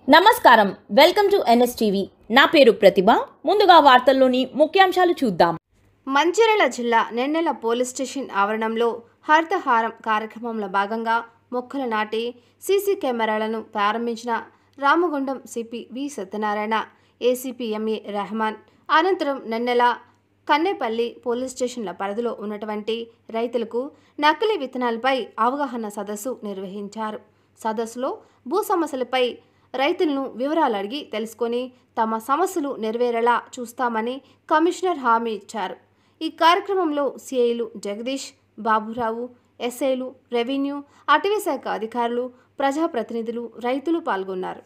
నమస్కారం welcome to NSTV నా పేరు ప్రతిభ ముందుగా వార్తల్లోని ముఖ్యాంశాలు చూద్దాం మంచిర్యాల జిల్లా నెన్నెల పోలీస్ స్టేషన్ ఆవరణంలో హరితహారం కార్యక్రమంలో భాగంగా మొక్కలు నాటి సీసీ కెమెరాలను ప్రారంభించిన Ramagundam CP V Satyanarayana ACP MA Rehman అనంతరం నెన్నెల కన్నేపల్లి పోలీస్ స్టేషన్ల పరిధిలో ఉన్నటువంటి రైతులకు నకిలీ విత్తనాలపై అవగాహన సదస్సు నిర్వహించారు సదస్సులో భూ సమస్యలపై రైతులను వివరాలు అడిగి తెలుసుకొని తమ సమస్యలు నెరవేరేలా చూస్తామని కమిషనర్ హామీ ఇచ్చారు ఈ కార్యక్రమంలో సిఐలు జగదీష్ బాబురావు ఎస్ఐలు రెవెన్యూ అటవీ శాఖ అధికారులు ప్రజాప్రతినిధులు రైతులు పాల్గొన్నారు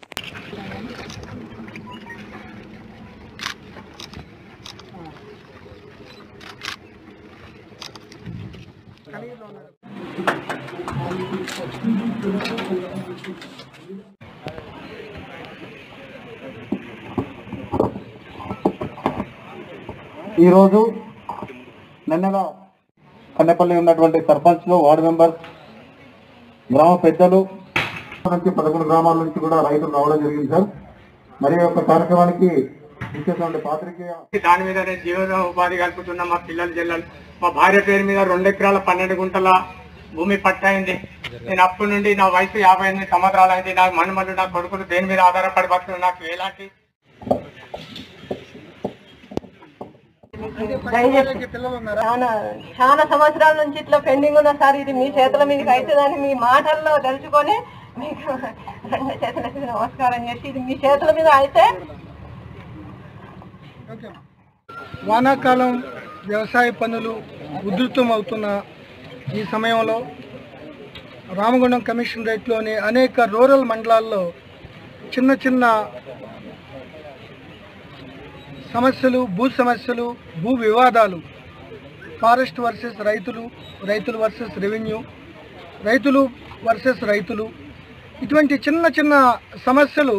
ఈరోజు నిన్నగా కన్నెపల్లి ఉన్నటువంటి సర్పంచ్లు వార్డు మెంబర్స్ గ్రామ పెద్దలు నుంచి పదకొండు గ్రామాల నుంచి కూడా రైతులు రావడం జరిగింది సార్ మరి ఈ యొక్క కార్యక్రమానికి ఇచ్చేటువంటి పాత్రికేయ దాని మీదనే జీవన ఉపాధి కల్పుతున్న మా పిల్లల జిల్లలు మా భార్య పేరు మీద రెండు ఎకరాల పన్నెండు గుంటల భూమి పట్టయింది నేను అప్పటి నుండి నా వయసు యాభై ఎనిమిది సంవత్సరాలు అయింది నా మనుమలు నా కొడుకులు దేని మీద ఆధారపడి బతుకులు నాకు ఎలాంటి చాలా చాలా సంవత్సరాల నుంచి ఇట్లా పెండింగ్ ఉన్న సార్ ఇది మీ చేతుల మీదకి అవుతుందని మీ మాటల్లో తెలుసుకొని మీకు రెండు చేతులకి నమస్కారం చేసి ఇది మీ చేతుల మీద అయితే వానాకాలం వ్యవసాయ పనులు ఉధృతం అవుతున్న ఈ సమయంలో రామగుండం కమిషనరేట్లోని అనేక రూరల్ మండలాల్లో చిన్న చిన్న సమస్యలు భూ సమస్యలు భూ వివాదాలు ఫారెస్ట్ వర్సెస్ రైతులు రైతులు వర్సెస్ రెవెన్యూ రైతులు వర్సెస్ రైతులు ఇటువంటి చిన్న చిన్న సమస్యలు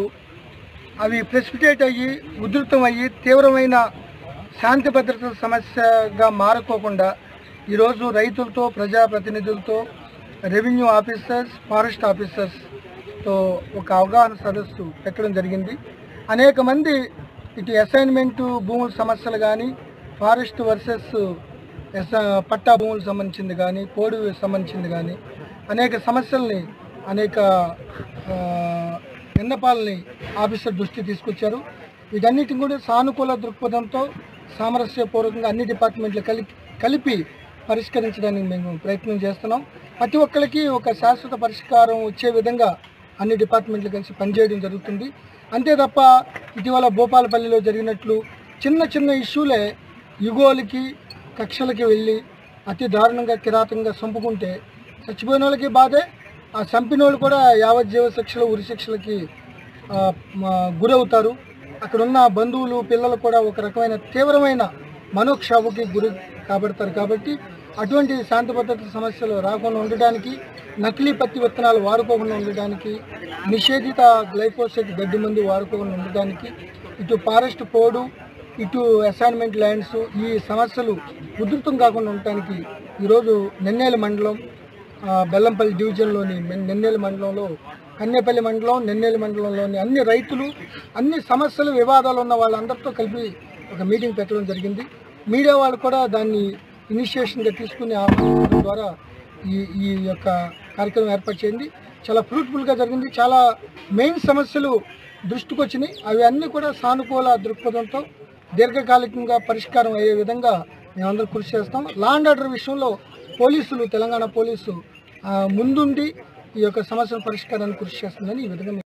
అవి ప్రెసిపిటేట్ అయ్యి ఉధృతం అయ్యి తీవ్రమైన శాంతి భద్రతల సమస్యగా మారుకోకుండా ఈరోజు రైతులతో ప్రజాప్రతినిధులతో రెవెన్యూ ఆఫీసర్స్ ఫారెస్ట్ ఆఫీసర్స్తో ఒక అవగాహన సదస్సు పెట్టడం జరిగింది అనేక మంది ఇటు అసైన్మెంట్ భూముల సమస్యలు కానీ ఫారెస్ట్ వర్సెస్ ఎస్ పట్టా భూములకు సంబంధించింది కానీ పోడు సంబంధించింది కానీ అనేక సమస్యల్ని అనేక ఆ, విన్నపాలని ఆఫీసర్ దృష్టి తీసుకొచ్చారు వీటన్నిటిని కూడా సానుకూల దృక్పథంతో సామరస్యపూర్వకంగా అన్ని డిపార్ట్మెంట్లు కలిపి కలిపి పరిష్కరించడానికి మేము ప్రయత్నం చేస్తున్నాం ప్రతి ఒక్కరికి ఒక శాశ్వత పరిష్కారం వచ్చే విధంగా అన్ని డిపార్ట్మెంట్లు కలిసి పనిచేయడం జరుగుతుంది అంతే తప్ప ఇటీవల భూపాలపల్లిలో జరిగినట్లు చిన్న చిన్న ఇష్యూలే యుగోలకి కక్షలకి వెళ్ళి అతి దారుణంగా కిరాతంగా చంపుకుంటే చచ్చిపోయిన వాళ్ళకి బాధే ఆ చంపిన వాళ్ళు కూడా యావజ్జీవ శిక్షలు ఉరి శిక్షలకి ఆ, మ- గురవుతారు అక్కడ ఉన్న బంధువులు పిల్లలు కూడా ఒక రకమైన తీవ్రమైన మనోక్షోభకి గురి కాబడతారు కాబట్టి అటువంటి శాంతి భద్రత సమస్యలు రాకుండా ఉండడానికి నకిలీ పత్తి విత్తనాలు వాడుకోకుండా ఉండడానికి నిషేధిత గ్లైఫోసేట్ గడ్డి మందు వాడుకోకుండా ఉండడానికి ఇటు ఫారెస్ట్ పోడు ఇటు అసైన్మెంట్ ల్యాండ్స్ ఈ సమస్యలు ఉధృతం కాకుండా ఉండటానికి ఈరోజు నెన్నేల మండలం ఆ, బెల్లంపల్లి డివిజన్లోని మెన్- నెన్నేలి మండలంలో కన్నేపల్లి మండలం నెన్నేలి మండలంలోని అన్ని రైతులు అన్ని సమస్యలు వివాదాలు ఉన్న వాళ్ళందరితో కలిపి ఒక మీటింగ్ పెట్టడం జరిగింది మీడియా వాళ్ళు కూడా దాన్ని ఇనిషియేషన్గా తీసుకుని ఆహ్వానించడం ద్వారా ఈ ఈ యొక్క కార్యక్రమం ఏర్పాటు చేయండి చాలా ఫ్రూట్ఫుల్గా జరిగింది చాలా మెయిన్ సమస్యలు దృష్టికి వచ్చినాయి అవి అన్నీ కూడా సానుకూల దృక్పథంతో దీర్ఘకాలికంగా పరిష్కారం అయ్యే విధంగా మేమందరం కృషి చేస్తాం లా అండ్ ఆర్డర్ విషయంలో పోలీసులు తెలంగాణ పోలీసు ఆ, ముందుండి ఈ యొక్క సమస్యల పరిష్కారానికి కృషి చేస్తుందని ఈ విధంగా